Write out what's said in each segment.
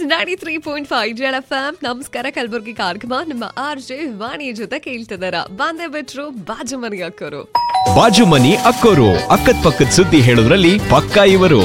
ninety three point five Z F M ನಮಸ್ಕಾರ ಕಲಬುರ್ಗಿ ಕಾರ್ಯಕ್ರಮ ನಮ್ಮ ಆರ್ ಜೆ ವಾಣಿಯ ಜೊತೆ ಕೇಳ್ತಿದಾರ ಬಾಂದೆ ಬಿಟ್ರು ಬಾಜು ಮನಿ ಹಾಕೋರು ಬಾಜು ಮನಿ ಅಕ್ಕೋರು ಅಕ್ಕದ್ ಪಕ್ಕದ ಸುದ್ದಿ ಹೇಳೋದ್ರಲ್ಲಿ ಪಕ್ಕಾ ಇವರು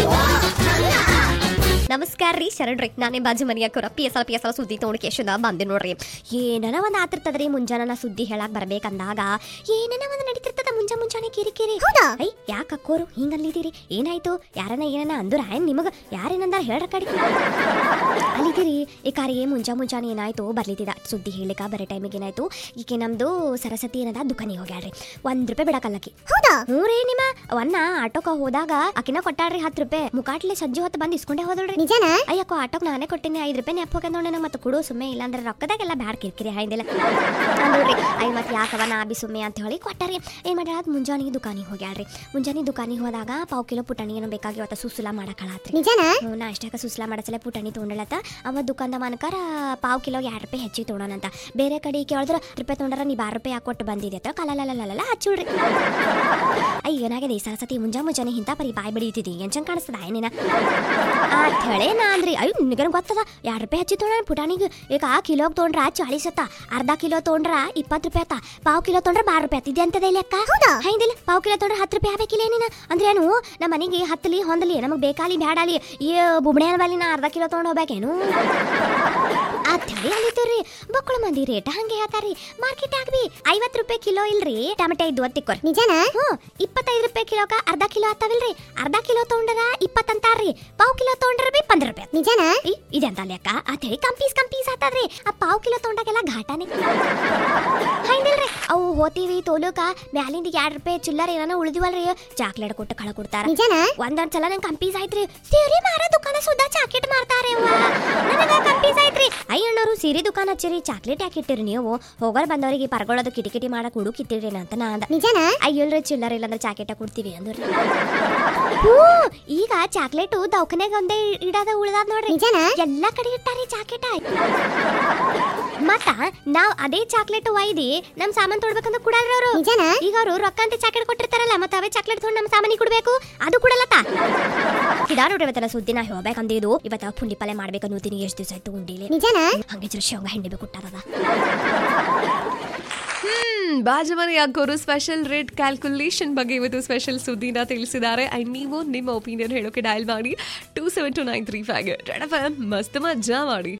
ನಮಸ್ಕಾರ ರೀ ಶರಣ್ರಿ ನಾನೇ ಬಾಜು ಮನಿಯಾಕೋರ P S L P S L ಸುದ್ದಿ ತೊಗೊಂಡು ಕೇಶದ ಬಂದೆ ನೋಡ್ರಿ ಏನನ ಒಂದು ಆತಿರ್ತದ್ರಿ ಮುಂಜಾನೆ ನಾ ಸುದ್ದಿ ಹೇಳಕ್ ಬರ್ಬೇಕಂದಾಗ ಏನನ ಒಂದು ನಡೀತಿರ್ತದ ಮುಂಜಾ ಮುಂಜಾನೆ ಕಿರಿ ಕಿರಿ ಹೌದಾ ಐ ಯಾಕೆ ಅಕ್ಕೋರು ಹಿಂಗಲ್ಲಿದ್ದೀರಿ ಏನಾಯ್ತು ಯಾರನ ಏನನ ಅಂದ್ರ ಏನ್ ನಿಮಗ ಯಾರೇನಂದ ಹೇಳ್ರ ಕಡಿ ಅಲ್ಲಿದ್ದೀರಿ ಈ ಕಾರಿಗೆ ಮುಂಜಾ ಮುಂಜಾನೆ ಏನಾಯ್ತು ಬರ್ಲಿತ್ತಿದ ಸುದ್ದಿ ಹೇಳಿಕ ಬರೋ ಟೈಮಿಗೆ ಏನಾಯ್ತು ಈಕೆ ನಮ್ದು ಸರಸ್ವತಿ ಏನದ ದುಕಾನಿಗೆ ಹೋಗ್ಯಾಳ್ರಿ ಒಂದ್ ರೂಪಾಯಿ ಬಿಡಕಲ್ಲಕಿ ಹೌದಾ ಹ್ಞೂ ರೀ ನಿಮ್ಮ ಅವನ್ನ ಆಟೋಕ ಹೋದಾಗ ಆಕಿನ ಕೊಟ್ಟಾಳ್ರಿ ಹತ್ತು ರೂಪಾಯಿ ಮುಕಾಟ್ಲೆ ಸಜ್ಜು ಹೊತ್ತು ಬಂದು ಇಸ್ಕೊಂಡೇ ಹೋದಳ್ರಿ ನಿಜಾನ ಅಯ್ಯಕ್ಕೋ ಆಟೋಕ್ ನಾನೇ ಕೊಟ್ಟಿನಿ ಐದು ರೂಪಾಯಿ ನೆಪ್ ಹೋಗ್ಯಂದ್ರೆ ಮತ್ತೆ ಕೊಡು ಸುಮ್ಮನೆ ಇಲ್ಲಾಂದ್ರೆ ರೊಕ್ಕದಾಗೆಲ್ಲ ಬ್ಯಾಡ ಕಿರಿಕಿರಿ ಹಾಯ್ದಿಲ್ಲ ನೋಡ್ರಿ ಐ ಮತ್ತೆ ಯಾಕವ ನಾ ಬಿ ಸುಮ್ಮನೆ ಅಂತ ಹೇಳಿ ಕೊಟ್ಟಾರಿ ಏನ್ ಮಾಡ್ಯಾಳ ಮುಂಜಾನೆ ದುಕಾನಿಗೆ ಹೋಗ್ಯಾಳ್ರಿ ಮುಂಜಾನೆ ದುಕಾನಿಗೆ ಹೋದಾಗ ಪಾವ್ ಕಿಲೋ ಪುಟಾಣಿ ಏನೋ ಬೇಕಾಗಿ ಅವತ್ತ ಸುಸುಲ ಮಾಡಕಳತ್ರಿ ನಿಜಾನ ಹ್ಞೂ ನಾ ಅಷ್ಟಾಗ ಸುಸುಲ ಮಾಡಸಲ ಪುಟಾಣಿ ತೊಗೊಂಡಳತ್ತ ಅವ ದುಕಾನ್ದ ಮಾನಕಾರ ಪಾವ್ ಕಿಲೋ ಎರಡು ರೂಪಾಯಿ ಹೆಚ್ಚಿಗೆ ತೊಗೊಳನಂತ ಬೇರೆ ಕಡೆ ಕೇಳಿದ್ರ ರೂಪಾಯಿ ತೊಗೊಂಡ್ರ ನೀ ಬಾರು ರೂಪಾಯಿ ಹಾಕೊಟ್ಟು ಬಂದಿದೆ ಅಂತ ಕಲಲಲಲಲ ಹಚ್ಚಿಡ್ರಿ ಅಯ್ಯ ಏನಾಗಿದೆ ಈ ಸರಸ್ವತಿ ಮುಂಜಾ ಮುಂಜಾನೆ ಇಂಥ ಪರಿ ಬಾಯಿ ಬಡಿತಿದ್ದಿ ಏನ್ ಚಂದ ಕಾಣಿಸ್ತದ ಏನಿನ ಅಂತ ಹೇಳಿ ನಾ ಅಂದ್ರಿ ಅಯ್ಯೋ ನಿನಗೇನು ಗೊತ್ತದ ಎರಡು ರೂಪಾಯಿ ಹಚ್ಚಿ ತೊಗೊಂಡ ಪುಟಾಣಿಗೆ ಈಗ ಆ ಕಿಲೋಗೆ ತೊಗೊಂಡ್ರ ಚಾಳಿಸ್ ಅತ್ತ ಅರ್ಧ ಕಿಲೋ ತೊಗೊಂಡ್ರ ಇಪ್ಪತ್ತು ರೂಪಾಯಿ ಅತ್ತ ಪಾವ್ ಕಿಲೋ ತೊಗೊಂಡ್ರ ಬಾರು ರೂಪಾಯಿ ಅತ್ತಿದೆ ಅಂತದ ಲೆಕ್ಕ ಹೌದಾ ಹೈದಿಲ್ಲ ಪಾವ್ ಕಿಲೋ ತೊಗೊಂಡ್ರ ಹತ್ತು ರೂಪಾಯಿ ಆಗ್ಬೇಕಿಲ್ಲ ಏನಿನ ಅಂದ್ರೆ ಏನು ನಮ್ಮ ಮನೆಗೆ ಹತ್ತಲಿ ಹೊಂದಲಿ ನಮಗೆ ಬೇಕಾಲಿ ಬ್ಯಾಡಾಲಿ ಈ ಬುಬ್ಣೆ ಬಲ್ಲಿ ನಾ ಅರ್ಧ ಕಿಲೋ ತೊಗೊಂಡು ಹೋಗ್ಬೇಕೇನು ಅಂತ ಹೇಳಿ ಅಲ್ಲಿದ್ದೀರಿ ಬಕ್ಕಳು ಮಂದಿ ರೇಟ್ ಹಂಗೆ ಹೇಳ್ತಾರಿ ಮಾರ್ಕೆಟ್ ಆಗ್ಬಿ ಐವತ್ತು ರೂಪಾಯಿ ಕಿಲೋ ಇಲ್ರಿ ಟಮಟೆ ಇದ್ದು ತಿಕ್ಕೋರಿ ನಿಜಾನ ಹ್ಞೂ ಇಪ್ಪತ್ತೈದು ರೂಪಾಯಿ ಕಿಲೋಕ ಅರ್ಧ ಕಿಲೋ ಆತಾವಿಲ್ರಿ ಅರ್ಧ ಕಿಲೋ ತೊಗೊಂಡ್ರ ಇಪ್ಪತ್ತು ಅಂತಾರ್ರಿ ಪಾವ್ ಕಿಲೋ ತೊಗೊಂಡ್ರ ಬಿ ಪಂದ್ರ ರೂಪಾಯಿ ನಿಜಾನ ಇದೆಂತ ಲೆಕ್ಕ ಅಂತ ಹೇಳಿ ಕಂಪೀಸ್ ಕಂಪೀಸ್ ಆತದ್ರಿ ಆ ಪಾವ್ ಕಿಲೋ ತೊಗೊಂಡಾಗೆಲ್ಲ ಘಾಟಾನೆ ಹೈದಿಲ್ರಿ ಅವು ಹೋತೀವಿ ತೋಲುಕ ಮ್ಯಾಲಿಂದ ಎರಡ್ ರೂಪಾಯಿ ಚಿಲ್ಲರ್ ಏನಾನ ಉಳಿದಿವಲ್ರಿ ಚಾಕ್ಲೇಟ್ ಕೊಟ್ಟು ಕಳ ಕೊಡ್ತಾರ ಒಂದೊಂದ್ ಸಲ ನಂಗೆ ಕಂಪೀಸ್ ಆಯ್ತ್ರಿ ಸೀರೆ ಮಾರ ದುಕಾನ ಸುದ್ದ ಚಾಕೆಟ್ ಮಾರ್ತಾರೆ ಅವ್ವ ನನಗ ಕಂಪೀಸ್ ಆಯ್ತ್ರಿ ಅಯ್ಯಣ್ಣವರು ಸೀರೆ ದುಕಾನ್ ಹಚ್ಚಿರಿ ಚಾಕ್ಲೇಟ್ ಯಾಕೆ ಇಟ್ಟಿರಿ ನೀವು ಹೋಗೋರ್ ಬಂದವರಿಗೆ ಪರ್ಗೊಳ್ಳೋದು ಕಿಟಿಕಿಟಿ ಮಾಡಕ್ ಹುಡುಕ್ ಇಟ್ಟಿರಿ ಅಂತ ನಾ ಅಂದ ನಿಜಾನ ಅಯ್ಯಲ್ರಿ ಚಿಲ್ಲರ್ ಇಲ್ಲಂದ್ರೆ ಚಾಕೆಟ ಕೊಡ್ತೀವಿ ಅಂದ್ರಿ ಹ್ಞೂ ಈಗ ಚಾಕ್ಲೇಟು ದವಾಖಾನೆಗೆ ಒಂದೇ ಇಡದ ಉಳ್ದಾದ್ ನೋಡ್ರಿ ಎಲ್ಲ ಕಡೆ ಇಟ್ಟಾರಿ ಚಾಕೆಟ ಮತ್ತ ನಾವ್ ಅದೇ ಚಾಕ್ಲೇಟ್ ಒಯ್ದಿ ನಮ್ ಸಾಮಾನ್ ತೊಡ್ಬೇಕಂತ ಕೊಡಲ್ರಿ ಅವರು ಈಗ ಅವರು ರೊಕ್ಕ ಅಂತ ಚಾಕ್ಲೇಟ್ ಕೊಟ್ಟಿರ್ತಾರಲ್ಲ ಮತ್ತೆ ಅವೇ ಚಾಕ್ಲೇಟ್ ತೊಗೊಂಡು ನಮ್ಮ ಸಾಮಾನಿಗೆ ಕೊಡ್ಬೇಕು ಅದು ಕೊಡಲ್ಲತ್ತ ಇದಾ ನೋಡ್ರಿ ಇವತ್ತೆಲ್ಲ ಸುದ್ದಿ ನಾ ಹೇಳ್ಬೇಕಂದಿದ್ದು ಇವತ್ತ ಪುಂಡಿ ಪಲ್ಲೆ ಮಾಡ್ಬೇಕನ್ನೋತೀನಿ ಎಷ್ಟು ದಿವಸ ಆಯ್ತು ಉಂಡಿಲಿ ಹಂಗೆ ಜರ ಶೇಂಗಾ ಹಿಂಡಿ ಬೇಕು ಕೊಟ್ಟಾರದ ಹ್ಮ್ ಬಾಜು ಮನಿ ಹಾಕೋರು ಸ್ಪೆಷಲ್ ರೇಟ್ ಕ್ಯಾಲ್ಕುಲೇಷನ್ ಬಗ್ಗೆ ಇವತ್ತು ಸ್ಪೆಷಲ್ ಸುದ್ದಿನ ತಿಳಿಸಿದ್ದಾರೆ ಅಂಡ್ ನೀವು ನಿಮ್ಮ ಒಪಿನಿಯನ್ ಹೇಳೋಕೆ ಡಯಲ್ ಮಾಡಿ two seven two nine three five red F M ಮಸ್ತ್ ಮಜಾ ಮಾಡಿ